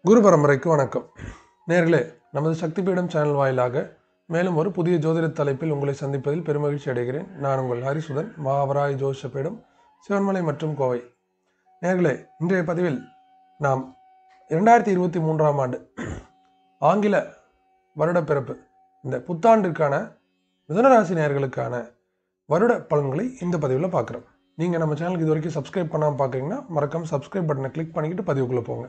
குரு பரம்பரைக்கு வணக்கம் நேர்களே நமது சக்தி பீடம் சேனல் வாயிலாக மேலும் ஒரு புதிய ஜோதிட தலைப்பில் உங்களை சந்திப்பதில் பெருமகிழ்ச்சி அடைகிறேன் நான் உங்கள் ஹரிசுதன் மாவராய் ஜோதிஷ பீடம் சிவன்மலை மற்றும் கோவை நேர்களே இன்றைய பதிவில் நாம் இரண்டாயிரத்தி இருபத்தி மூன்றாம் ஆண்டு ஆங்கில வருட பிறப்பு இந்த புத்தாண்டிற்கான மிதனராசி நேயர்களுக்கான வருட பலன்களை இந்த பதிவில் பார்க்குறோம் நீங்கள் நம்ம சேனலுக்கு இது வரைக்கும் சப்ஸ்கிரைப் பண்ணாமல் பார்க்குறீங்கன்னா மறக்காம சப்ஸ்கிரைப் பட்டனை கிளிக் பண்ணிக்கிட்டு பதிவுக்குள்ளே போங்க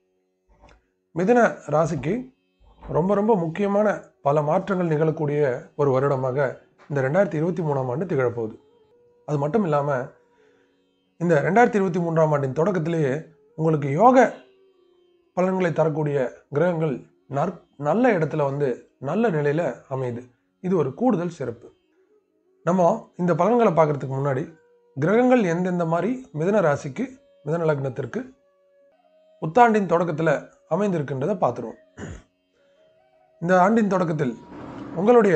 மிதுன ராசிக்கு ரொம்ப ரொம்ப முக்கியமான பல மாற்றங்கள் நிகழக்கூடிய ஒரு வருடமாக இந்த ரெண்டாயிரத்தி இருபத்தி மூணாம் ஆண்டு திகழப்போகுது அது மட்டும் இல்லாமல் இந்த ரெண்டாயிரத்தி இருபத்தி மூன்றாம் ஆண்டின் தொடக்கத்திலேயே உங்களுக்கு யோக பலன்களை தரக்கூடிய கிரகங்கள் நற் நல்ல இடத்துல வந்து நல்ல நிலையில் அமையுது இது ஒரு கூடுதல் சிறப்பு நம்ம இந்த பலன்களை பார்க்கறதுக்கு முன்னாடி கிரகங்கள் எந்தெந்த மாதிரி மிதன ராசிக்கு மிதன லக்னத்திற்கு புத்தாண்டின் தொடக்கத்தில் அமைந்திருக்கின்றதை பார்த்துருவோம் இந்த ஆண்டின் தொடக்கத்தில் உங்களுடைய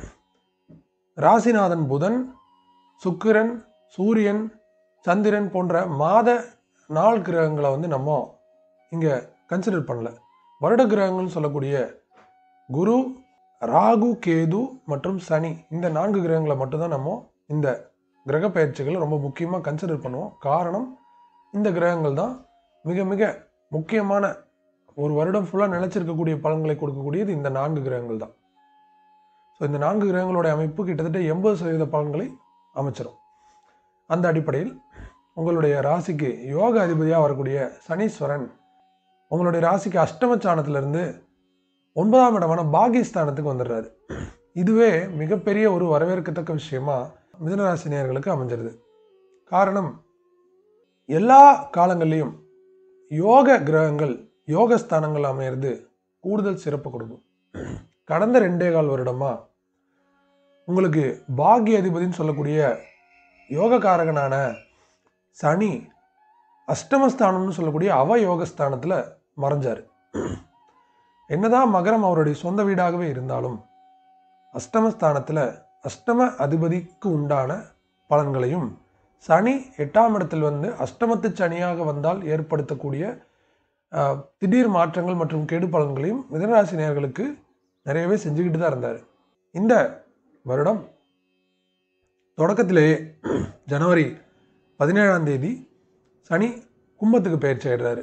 ராசிநாதன் புதன் சுக்கிரன் சூரியன் சந்திரன் போன்ற மாத நாள் கிரகங்களை வந்து நம்ம இங்கே கன்சிடர் பண்ணல வருட கிரகங்கள்னு சொல்லக்கூடிய குரு ராகு கேது மற்றும் சனி இந்த நான்கு கிரகங்களை மட்டும்தான் நம்ம இந்த கிரக பயிற்சிகளை ரொம்ப முக்கியமாக கன்சிடர் பண்ணுவோம் காரணம் இந்த கிரகங்கள் தான் மிக மிக முக்கியமான ஒரு வருடம் ஃபுல்லாக நிலைச்சிருக்கக்கூடிய பலன்களை கொடுக்கக்கூடியது இந்த நான்கு கிரகங்கள் தான் ஸோ இந்த நான்கு கிரகங்களுடைய அமைப்பு கிட்டத்தட்ட எண்பது சதவீத பலன்களை அமைச்சிரும் அந்த அடிப்படையில் உங்களுடைய ராசிக்கு யோக அதிபதியாக வரக்கூடிய சனீஸ்வரன் உங்களுடைய ராசிக்கு அஷ்டமச்சானத்திலிருந்து ஒன்பதாம் இடமான பாகிஸ்தானத்துக்கு வந்துடுறாரு இதுவே மிகப்பெரிய ஒரு வரவேற்கத்தக்க விஷயமா மிதனராசி நேயர்களுக்கு அமைஞ்சிருது காரணம் எல்லா காலங்கள்லையும் யோக கிரகங்கள் யோகஸ்தானங்கள் அமையிறது கூடுதல் சிறப்பு கொடுக்கும் கடந்த ரெண்டே கால் வருடமா உங்களுக்கு பாக்ய அதிபதினு சொல்லக்கூடிய யோகக்காரகனான சனி அஷ்டமஸ்தானம்னு சொல்லக்கூடிய அவ யோகஸ்தானத்தில் மறைஞ்சார் என்னதான் மகரம் அவருடைய சொந்த வீடாகவே இருந்தாலும் அஷ்டமஸ்தானத்தில் அஷ்டம அதிபதிக்கு உண்டான பலன்களையும் சனி எட்டாம் இடத்தில் வந்து அஷ்டமத்து சனியாக வந்தால் ஏற்படுத்தக்கூடிய ஆஹ், திடீர் மாற்றங்கள் மற்றும் கெடு பலன்களையும் மிதனராசி நேயர்களுக்கு நிறையவே செஞ்சுக்கிட்டு தான் இருந்தார் இந்த வருடம் தொடக்கத்திலேயே ஜனவரி பதினேழாம் தேதி சனி கும்பத்துக்கு பயிற்சி ஆயிடுறாரு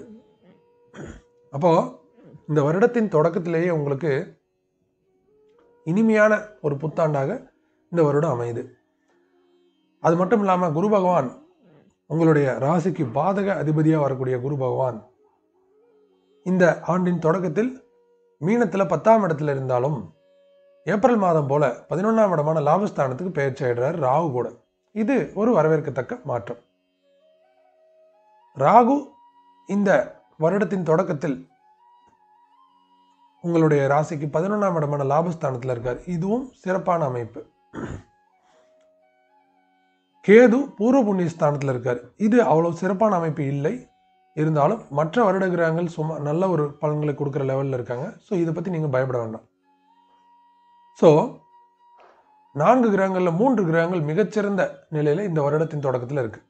அப்போது இந்த வருடத்தின் தொடக்கத்திலேயே உங்களுக்கு இனிமையான ஒரு புத்தாண்டாக இந்த வருடம் அமையுது அது மட்டும் இல்லாமல் குரு பகவான் உங்களுடைய ராசிக்கு பாதக அதிபதியாக வரக்கூடிய குரு பகவான் இந்த ஆண்டின் தொடக்கத்தில் மீனத்தில் பத்தாம் இடத்துல இருந்தாலும் ஏப்ரல் மாதம் போல பதினொன்றாம் இடமான லாபஸ்தானத்துக்கு பெயர்ச்சி ஆயிடுறார் ராகு கூட இது ஒரு வரவேற்கத்தக்க மாற்றம் ராகு இந்த வருடத்தின் தொடக்கத்தில் உங்களுடைய ராசிக்கு பதினொன்றாம் இடமான லாபஸ்தானத்தில் இருக்கார் இதுவும் சிறப்பான அமைப்பு கேது பூர்வ புண்ணிய ஸ்தானத்தில் இருக்கார் இது அவ்வளவு சிறப்பான அமைப்பு இல்லை இருந்தாலும் மற்ற வருட கிரகங்கள் சும்மா நல்ல ஒரு பலன்களை கொடுக்குற லெவலில் இருக்காங்க ஸோ இதை பற்றி நீங்கள் பயப்பட வேண்டாம் ஸோ நான்கு கிரகங்களில் மூன்று கிரகங்கள் மிகச்சிறந்த நிலையில் இந்த வருடத்தின் தொடக்கத்தில் இருக்கு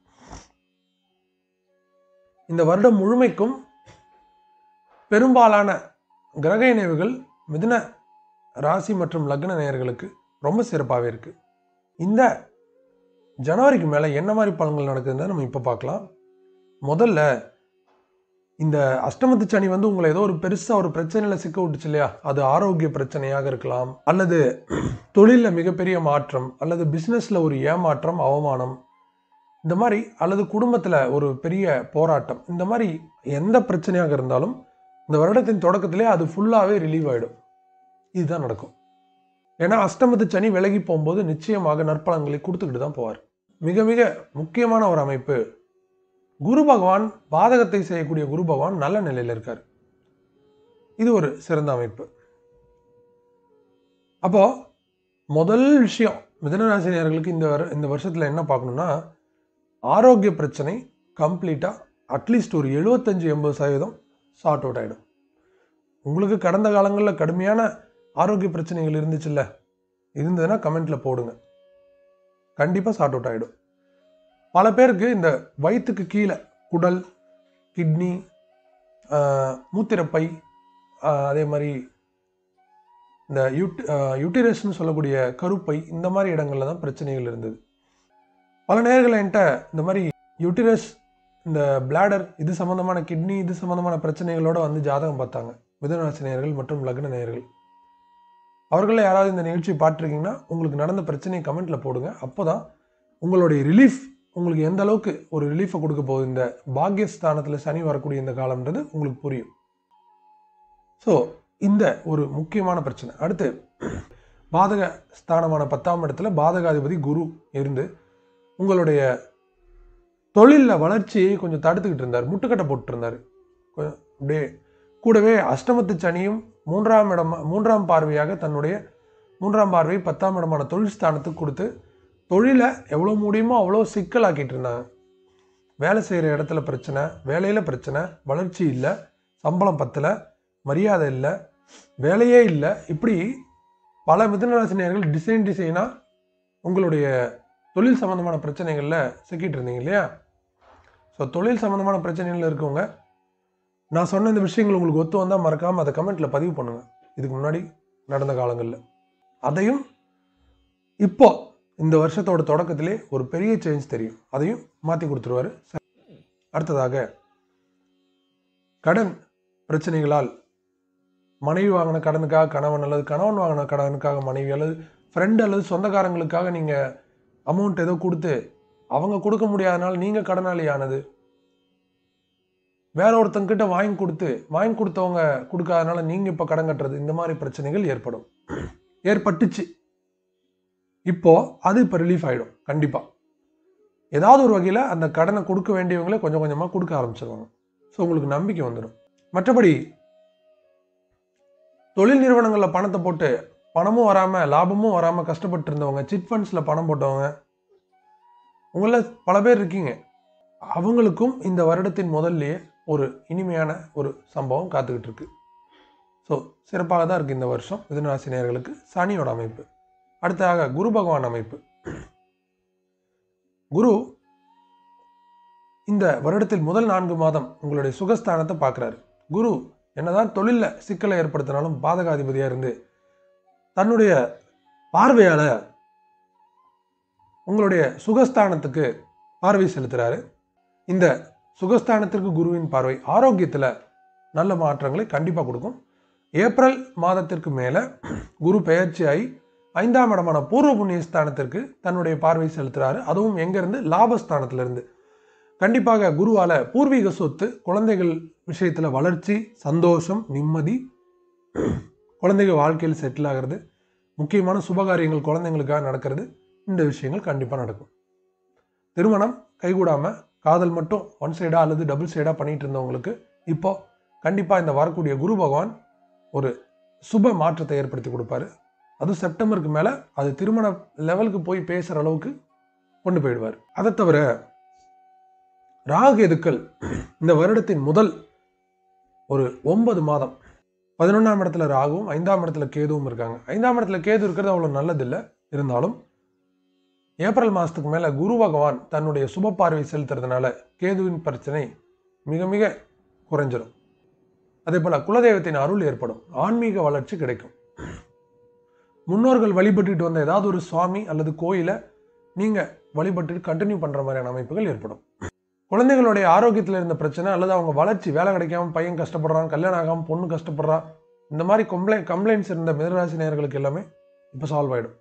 இந்த வருடம் முழுமைக்கும் பெரும்பாலான கிரக இணைவுகள் மிதுன ராசி மற்றும் லக்ன நேயர்களுக்கு ரொம்ப சிறப்பாகவே இருக்கு இந்த ஜனவரிக்கு மேலே என்ன மாதிரி பலன்கள் நடக்குதுன்னு நம்ம இப்போ பார்க்கலாம் முதல்ல இந்த அஷ்டமத்து சனி வந்து உங்களை ஏதோ ஒரு பெருசாக ஒரு பிரச்சனையில் சிக்க விட்டுச்சு இல்லையா அது ஆரோக்கிய பிரச்சனையாக இருக்கலாம் அல்லது தொழிலில் மிகப்பெரிய மாற்றம் அல்லது பிஸ்னஸில் ஒரு ஏமாற்றம் அவமானம் இந்த மாதிரி அல்லது குடும்பத்தில் ஒரு பெரிய போராட்டம் இந்த மாதிரி எந்த பிரச்சனையாக இருந்தாலும் இந்த வருடத்தின் தொடக்கத்திலே அது ஃபுல்லாகவே ரிலீவ் ஆகிடும் இதுதான் நடக்கும் ஏன்னா அஷ்டமத்து சனி விலகி போகும்போது நிச்சயமாக நற்பலன்களை கொடுத்துக்கிட்டு தான் போவார் மிக மிக முக்கியமான ஒரு அமைப்பு குரு பகவான் பாதகத்தை செய்யக்கூடிய குரு பகவான் நல்ல நிலையில் இருக்கார் இது ஒரு சிறந்த அமைப்பு அப்போ முதல் விஷயம் மிதனராசினியர்களுக்கு இந்த வரு இந்த வருஷத்தில் என்ன பார்க்கணும்னா ஆரோக்கிய பிரச்சனை கம்ப்ளீட்டாக அட்லீஸ்ட் ஒரு எழுபத்தஞ்சு எண்பது சதவீதம் சார்ட் அவுட் ஆகிடும் உங்களுக்கு கடந்த காலங்களில் கடுமையான ஆரோக்கிய பிரச்சனைகள் இருந்துச்சுல்ல இருந்ததுன்னா கமெண்ட்டில் போடுங்க கண்டிப்பாக சார்ட் அவுட் ஆகிடும் பல பேருக்கு இந்த வயிற்றுக்கு கீழே குடல் கிட்னி ஆஹ், மூத்திரப்பை ஆஹ், அதே மாதிரி இந்த யூட் யூட்டிரஸ்னு சொல்லக்கூடிய கருப்பை இந்த மாதிரி இடங்கள்ல தான் பிரச்சனைகள் இருந்தது பல நேரங்கள் என்கிட்ட இந்த மாதிரி யூட்டிரஸ் இந்த பிளாடர் இது சம்மந்தமான கிட்னி இது சம்மந்தமான பிரச்சனைகளோட வந்து ஜாதகம் பார்த்தாங்க மிதுனராசி நேயர்கள் மற்றும் லக்ன நேயர்கள் அவர்களில் யாராவது இந்த நிகழ்ச்சி பார்த்துருக்கீங்கன்னா உங்களுக்கு நடந்த பிரச்சனையை கமெண்ட்ல போடுங்க அப்போதான் உங்களுடைய ரிலீஃப் உங்களுக்கு எந்த அளவுக்கு ஒரு ரிலீஃபை கொடுக்க போகுது இந்த பாக்கியஸ்தானத்தில் சனி வரக்கூடிய இந்த காலம்ன்றது உங்களுக்கு புரியும் ஸோ இந்த ஒரு முக்கியமான பிரச்சனை அடுத்து பாதக ஸ்தானமான பத்தாம் இடத்துல பாதகாதிபதி குரு இருந்து உங்களுடைய தொழிலில் வளர்ச்சியை கொஞ்சம் தடுத்துக்கிட்டு இருந்தார் முட்டுக்கட்டை போட்டு இருந்தார் கொ- அப்படியே கூடவே அஷ்டமத்து சனியும் மூன்றாம் இடம் மூன்றாம் பார்வையாக தன்னுடைய மூன்றாம் பார்வை பத்தாம் இடமான தொழில் ஸ்தானத்துக்கு கொடுத்து தொழிலை எவ்வளோ முடியுமோ அவ்வளோ சிக்கலாக்கிட்டு இருந்தாங்க வேலை செய்கிற இடத்துல பிரச்சனை வேலையில் பிரச்சனை வளர்ச்சி இல்லை சம்பளம் பத்தலை மரியாதை இல்லை வேலையே இல்லை இப்படி பல மிதனராசினியர்கள் டிசைன் டிசைனாக உங்களுடைய தொழில் சம்மந்தமான பிரச்சனைகளில் சிக்கிட்டு இருந்தீங்க இல்லையா ஸோ தொழில் சம்மந்தமான பிரச்சனைகள் இருக்கவங்க நான் சொன்ன இந்த விஷயங்கள் உங்களுக்கு ஒத்து வந்தால் மறக்காமல் அதை கமெண்ட்டில் பதிவு பண்ணுங்கள் இதுக்கு முன்னாடி நடந்த காலங்களில் அதையும் இப்போ இந்த வருஷத்தோட தொடக்கத்திலே ஒரு பெரிய சேஞ்ச் தெரியும் அதையும் மாற்றி கொடுத்துருவாரு அடுத்ததாக கடன் பிரச்சனைகளால் மனைவி வாங்கின கடனுக்காக கணவன் அல்லது கணவன் வாங்கின கடனுக்காக மனைவி அல்லது ஃப்ரெண்டு அல்லது சொந்தக்காரங்களுக்காக நீங்கள் அமௌண்ட் ஏதோ கொடுத்து அவங்க கொடுக்க முடியாதனால நீங்கள் கடனாளி ஆனது வேற ஒருத்தங்கிட்ட வாங்கி கொடுத்து வாங்கி கொடுத்தவங்க கொடுக்காதனால நீங்கள் இப்போ கடன் கட்டுறது இந்த மாதிரி பிரச்சனைகள் ஏற்படும் ஏற்பட்டுச்சு இப்போ அது இப்போ ரிலீஃப் ஆகிடும் கண்டிப்பாக ஏதாவது ஒரு வகையில் அந்த கடனை கொடுக்க வேண்டியவங்களே கொஞ்சம் கொஞ்சமாக கொடுக்க ஆரம்பிச்சிருவாங்க ஸோ உங்களுக்கு நம்பிக்கை வந்துடும் மற்றபடி தொழில் நிறுவனங்களில் பணத்தை போட்டு பணமும் வராமல் லாபமும் வராமல் கஷ்டப்பட்டு இருந்தவங்க சிட் ஃபண்ட்ஸில் பணம் போட்டவங்க உங்கள பல பேர் இருக்கீங்க அவங்களுக்கும் இந்த வருடத்தின் முதல்லையே ஒரு இனிமையான ஒரு சம்பவம் காத்துக்கிட்டு இருக்கு ஸோ சிறப்பாக தான் இருக்குது இந்த வருஷம் மிதுனராசி நேயர்களுக்கு சனியோட அமைப்பு அடுத்ததாக குரு பகவான் அமைப்பு குரு இந்த வருடத்தில் முதல் நான்கு மாதம் உங்களுடைய சுகஸ்தானத்தை பார்க்குறாரு குரு என்னதான் தொழிலில் சிக்கலை ஏற்படுத்தினாலும் பாதகாதிபதியாக இருந்து தன்னுடைய பார்வையால் உங்களுடைய சுகஸ்தானத்துக்கு பார்வை செலுத்துறாரு இந்த சுகஸ்தானத்திற்கு குருவின் பார்வை ஆரோக்கியத்தில் நல்ல மாற்றங்களை கண்டிப்பாக கொடுக்கும் ஏப்ரல் மாதத்திற்கு மேலே குரு பெயர்ச்சியாகி ஐந்தாம் இடமான பூர்வ புண்ணிய ஸ்தானத்திற்கு தன்னுடைய பார்வை செலுத்துறாரு அதுவும் எங்கேருந்து லாபஸ்தானத்திலிருந்து கண்டிப்பாக குருவால பூர்வீக சொத்து குழந்தைகள் விஷயத்தில் வளர்ச்சி சந்தோஷம் நிம்மதி குழந்தைகள் வாழ்க்கையில் செட்டில் ஆகிறது முக்கியமான சுபகாரியங்கள் குழந்தைங்களுக்காக நடக்கிறது இந்த விஷயங்கள் கண்டிப்பாக நடக்கும் திருமணம் கைகூடாமல் காதல் மட்டும் ஒன் சைடாக அல்லது டபுள் சைடாக பண்ணிட்டு இருந்தவங்களுக்கு இப்போ கண்டிப்பாக இந்த வரக்கூடிய குரு பகவான் ஒரு சுப மாற்றத்தை ஏற்படுத்தி கொடுப்பாரு அதுவும் செப்டம்பருக்கு மேலே அது திருமண லெவலுக்கு போய் பேசுகிற அளவுக்கு கொண்டு போயிடுவார் அதை தவிர ராகேதுக்கள் இந்த வருடத்தின் முதல் ஒரு ஒன்பது மாதம் பதினொன்றாம் இடத்துல ராகுவும் ஐந்தாம் இடத்துல கேதுவும் இருக்காங்க ஐந்தாம் இடத்துல கேது இருக்கிறது அவ்வளோ நல்லதில்லை இருந்தாலும் ஏப்ரல் மாதத்துக்கு மேலே குரு பகவான் தன்னுடைய சுப பார்வை செலுத்துறதுனால கேதுவின் பிரச்சனை மிக மிக குறைஞ்சிரும் அதே போல் குலதெய்வத்தின் அருள் ஏற்படும் ஆன்மீக வளர்ச்சி கிடைக்கும் முன்னோர்கள் வழிபட்டுட்டு வந்த ஏதாவது ஒரு சுவாமி அல்லது கோயிலை நீங்கள் வழிபட்டு கண்டினியூ பண்ணுற மாதிரியான அமைப்புகள் ஏற்படும் குழந்தைகளுடைய ஆரோக்கியத்தில் இருந்த பிரச்சனை அல்லது அவங்க வளர்ச்சி வேலை கிடைக்காம பையன் கஷ்டப்படுறான் கல்யாணம் ஆகாமல் பொண்ணு கஷ்டப்படுறா இந்த மாதிரி கம்ப்ளை கம்ப்ளைண்ட்ஸ் இருந்த மிதராசி நேயர்களுக்கு எல்லாமே இப்போ சால்வ் ஆகிடும்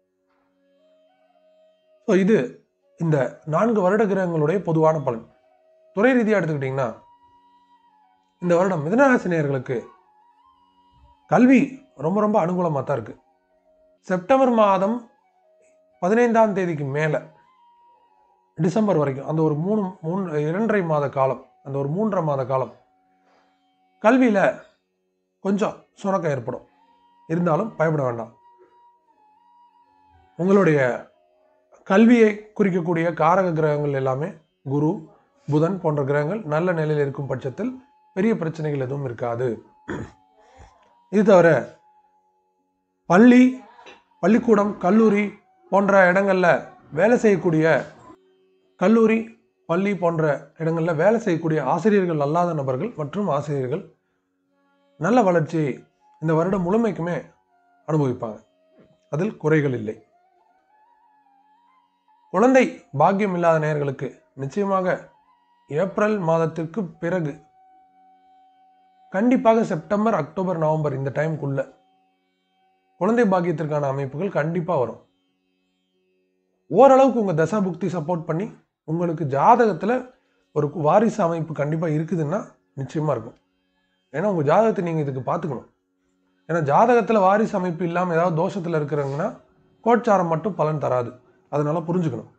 ஸோ இது இந்த நான்கு வருட கிரகங்களுடைய பொதுவான பலன் துறை ரீதியாக எடுத்துக்கிட்டிங்கன்னா இந்த வருடம் மிதனராசி நேயர்களுக்கு கல்வி ரொம்ப ரொம்ப அனுகூலமாக தான் இருக்குது செப்டம்பர் மாதம் பதினைந்தாம் தேதிக்கு மேலே டிசம்பர் வரைக்கும் அந்த ஒரு மூணு மூணு இரண்டரை மாத காலம் அந்த ஒரு மூன்றரை மாத காலம் கல்வியில் கொஞ்சம் சுணக்கம் ஏற்படும் இருந்தாலும் பயப்பட வேண்டாம் உங்களுடைய கல்வியை குறிக்கக்கூடிய காரக கிரகங்கள் எல்லாமே குரு புதன் போன்ற கிரகங்கள் நல்ல நிலையில் இருக்கும் பட்சத்தில் பெரிய பிரச்சனைகள் எதுவும் இருக்காது இது தவிர பள்ளி பள்ளிக்கூடம் கல்லூரி போன்ற இடங்களில் வேலை செய்யக்கூடிய கல்லூரி பள்ளி போன்ற இடங்களில் வேலை செய்யக்கூடிய ஆசிரியர்கள் அல்லாத நபர்கள் மற்றும் ஆசிரியர்கள் நல்ல வளர்ச்சியை இந்த வருடம் முழுமைக்குமே அனுபவிப்பாங்க அதில் குறைகள் இல்லை குழந்தை பாக்கியம் இல்லாத நேயர்களுக்கு நிச்சயமாக ஏப்ரல் மாதத்திற்கு பிறகு கண்டிப்பாக செப்டம்பர் அக்டோபர் நவம்பர் இந்த டைமுக்குள்ள குழந்தை பாக்கியத்திற்கான அமைப்புகள் கண்டிப்பாக வரும் ஓரளவுக்கு உங்கள் தசா புக்தி சப்போர்ட் பண்ணி உங்களுக்கு ஜாதகத்தில் ஒரு வாரிசு அமைப்பு கண்டிப்பாக இருக்குதுன்னா நிச்சயமாக இருக்கும் ஏன்னா உங்கள் ஜாதகத்தை நீங்கள் இதுக்கு பார்த்துக்கணும் ஏன்னா ஜாதகத்தில் வாரிசு அமைப்பு இல்லாமல் ஏதாவது தோஷத்தில் இருக்கிறவங்கன்னா கோட்சாரம் மட்டும் பலன் தராது அதனால புரிஞ்சுக்கணும்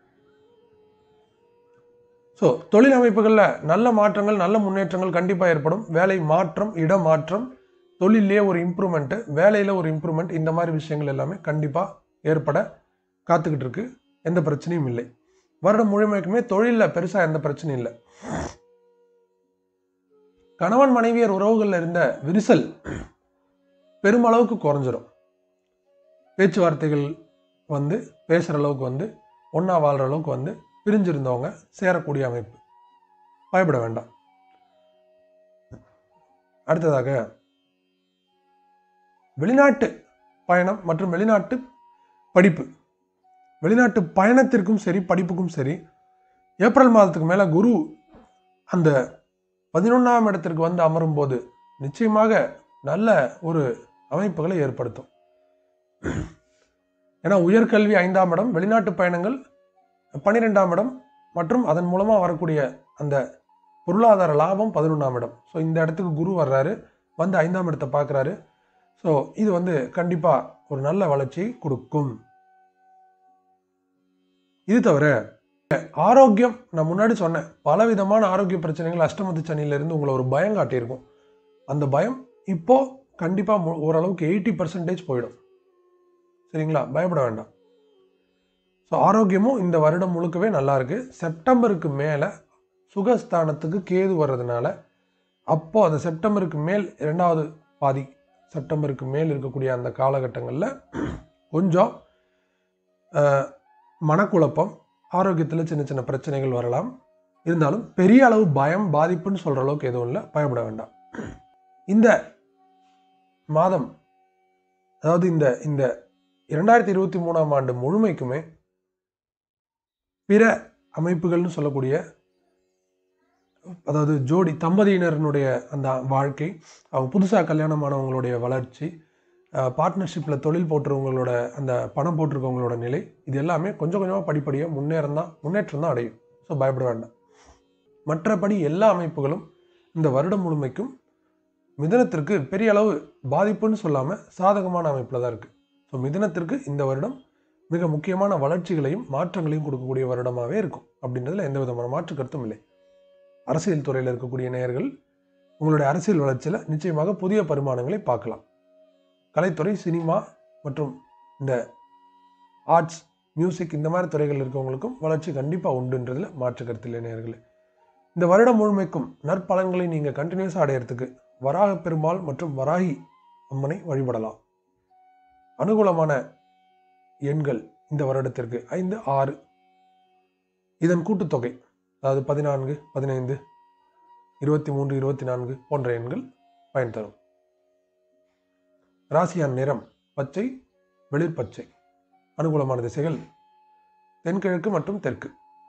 ஸோ தொழில் அமைப்புகளில் நல்ல மாற்றங்கள் நல்ல முன்னேற்றங்கள் கண்டிப்பாக ஏற்படும் வேலை மாற்றம் இட மாற்றம் தொழிலே ஒரு இம்ப்ரூவ்மெண்ட்டு வேலையில் ஒரு இம்ப்ரூவ்மெண்ட் இந்த மாதிரி விஷயங்கள் எல்லாமே கண்டிப்பாக ஏற்பட காத்துக்கிட்டு இருக்கு எந்த பிரச்சனையும் இல்லை வருடம் முழுமைக்குமே தொழிலில் பெருசாக எந்த பிரச்சனையும் இல்லை கணவன் மனைவியர் உறவுகளில் இருந்த விரிசல் பெருமளவுக்கு குறைஞ்சிரும் பேச்சுவார்த்தைகள் வந்து பேசுகிற அளவுக்கு வந்து ஒன்றா வாழ்கிற அளவுக்கு வந்து பிரிஞ்சிருந்தவங்க சேரக்கூடிய அமைப்பு பயப்பட வேண்டாம் அடுத்ததாக வெளிநாட்டு பயணம் மற்றும் வெளிநாட்டு படிப்பு வெளிநாட்டு பயணத்திற்கும் சரி படிப்புக்கும் சரி ஏப்ரல் மாதத்துக்கு மேலே குரு அந்த பதினொன்றாம் இடத்திற்கு வந்து அமரும் போது நிச்சயமாக நல்ல ஒரு அமைப்புகளை ஏற்படுத்தும் ஏன்னா உயர்கல்வி ஐந்தாம் இடம் வெளிநாட்டு பயணங்கள் பன்னிரெண்டாம் இடம் மற்றும் அதன் மூலமாக வரக்கூடிய அந்த பொருளாதார லாபம் பதினொன்றாம் இடம் ஸோ இந்த இடத்துக்கு குரு வர்றாரு வந்து ஐந்தாம் இடத்தை பார்க்குறாரு ஸோ இது வந்து கண்டிப்பாக ஒரு நல்ல வளர்ச்சியை கொடுக்கும் இது தவிர ஆரோக்கியம் நான் முன்னாடி சொன்னேன் பல விதமான ஆரோக்கிய பிரச்சனைகள் அஷ்டமத்து சனியிலிருந்து உங்களை ஒரு பயம் காட்டியிருக்கும் அந்த பயம் இப்போ கண்டிப்பாக ஓரளவுக்கு எயிட்டி பர்சன்டேஜ் போயிடும் சரிங்களா பயப்பட வேண்டாம் ஸோ ஆரோக்கியமும் இந்த வருடம் முழுக்கவே நல்லா இருக்கு செப்டம்பருக்கு மேலே சுகஸ்தானத்துக்கு கேது வர்றதுனால அப்போ அந்த செப்டம்பருக்கு மேல் இரண்டாவது பாதி செப்டம்பருக்கு மேல் இருக்கக்கூடிய அந்த காலகட்டங்களில் கொஞ்சம் அஹ், மனக்குழப்பம் ஆரோக்கியத்தில் சின்ன சின்ன பிரச்சனைகள் வரலாம் இருந்தாலும் பெரிய அளவு பயம் பாதிப்புன்னு சொல்கிற அளவுக்கு எதுவும் இல்லை பயப்பட வேண்டாம் இந்த மாதம் அதாவது இந்த இந்த இரண்டாயிரத்தி இருபத்தி மூணாம் ஆண்டு முழுமைக்குமே பிற அமைப்புகள்னு சொல்லக்கூடிய அதாவது ஜோடி தம்பதியினருடைய அந்த வாழ்க்கை அவங்க புதுசாக கல்யாணமானவங்களுடைய வளர்ச்சி பார்ட்னர்ஷிப்பில் தொழில் போட்டுறவங்களோட அந்த பணம் போட்டிருக்கவங்களோட நிலை இது எல்லாமே கொஞ்சம் கொஞ்சமாக படிப்படியாக முன்னேறம் தான் முன்னேற்றம் தான் அடையும் ஸோ பயப்பட வேண்டாம் மற்றபடி எல்லா அமைப்புகளும் இந்த வருடம் முழுமைக்கும் மிதனத்திற்கு பெரிய அளவு பாதிப்புன்னு சொல்லாமல் சாதகமான அமைப்பில் தான் இருக்குது ஸோ மிதனத்திற்கு இந்த வருடம் மிக முக்கியமான வளர்ச்சிகளையும் மாற்றங்களையும் கொடுக்கக்கூடிய வருடமாகவே இருக்கும் அப்படின்றதுல எந்த விதமான மாற்று கருத்தும் இல்லை அரசியல் துறையில் இருக்கக்கூடிய நேயர்கள் உங்களுடைய அரசியல் வளர்ச்சியில் நிச்சயமாக புதிய பரிமாணங்களை பார்க்கலாம் கலைத்துறை சினிமா மற்றும் இந்த ஆர்ட்ஸ் மியூசிக் இந்த மாதிரி துறைகள் இருக்கவங்களுக்கும் வளர்ச்சி கண்டிப்பாக உண்டுன்றதுல மாற்று கருத்தில்லை நேயர்களே இந்த வருடம் முழுமைக்கும் நற்பலன்களை நீங்கள் கண்டினியூஸாக அடையிறதுக்கு வராக பெருமாள் மற்றும் வராகி அம்மனை வழிபடலாம் அனுகூலமான எண்கள் இந்த வருடத்திற்கு ஐந்து ஆறு இதன் கூட்டுத்தொகை அதாவது பதினான்கு பதினைந்து இருபத்தி மூன்று இருபத்தி நான்கு போன்ற எண்கள் பயன் தரும் ராசியான் நிறம் பச்சை வெளிர் பச்சை அனுகூலமான திசைகள் தென்கிழக்கு மற்றும் தெற்கு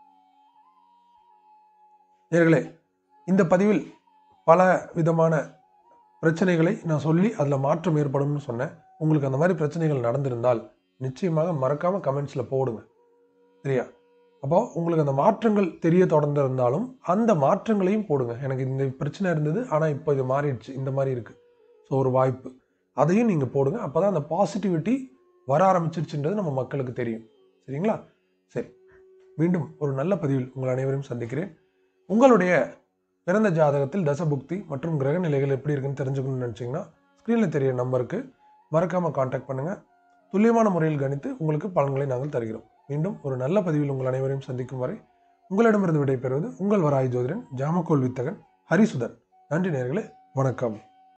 நேர்களே இந்த பதிவில் பல விதமான பிரச்சனைகளை நான் சொல்லி அதில் மாற்றம் ஏற்படும்னு சொன்னேன் உங்களுக்கு அந்த மாதிரி பிரச்சனைகள் நடந்திருந்தால் நிச்சயமாக மறக்காமல் கமெண்ட்ஸில் போடுங்க சரியா அப்போ உங்களுக்கு அந்த மாற்றங்கள் தெரிய தொடர்ந்து இருந்தாலும் அந்த மாற்றங்களையும் போடுங்க எனக்கு இந்த பிரச்சனை இருந்தது ஆனால் இப்போ இது மாறிடுச்சு இந்த மாதிரி இருக்குது ஸோ ஒரு வாய்ப்பு அதையும் நீங்கள் போடுங்க அப்போ தான் அந்த பாசிட்டிவிட்டி வர ஆரம்பிச்சிருச்சுன்றது நம்ம மக்களுக்கு தெரியும் சரிங்களா சரி மீண்டும் ஒரு நல்ல பதிவில் உங்கள் அனைவரையும் சந்திக்கிறேன் உங்களுடைய பிறந்த ஜாதகத்தில் தசபுக்தி மற்றும் கிரக நிலைகள் எப்படி இருக்குன்னு தெரிஞ்சுக்கணும்னு நினச்சிங்கன்னா ஸ்க்ரீனில் தெரிய நம்பருக்கு மறக்காமல் காண்டாக்ட் பண்ணுங்கள் துல்லியமான முறையில் கணித்து உங்களுக்கு பலன்களை நாங்கள் தருகிறோம் மீண்டும் ஒரு நல்ல பதிவில் உங்கள் அனைவரையும் சந்திக்கும் வரை உங்களிடமிருந்து விடைபெறுவது உங்கள் வராய் ஜோதிடன் ஜாமக்கோல் வித்தகன் ஹரிசுதன் நன்றி நேர்களே வணக்கம்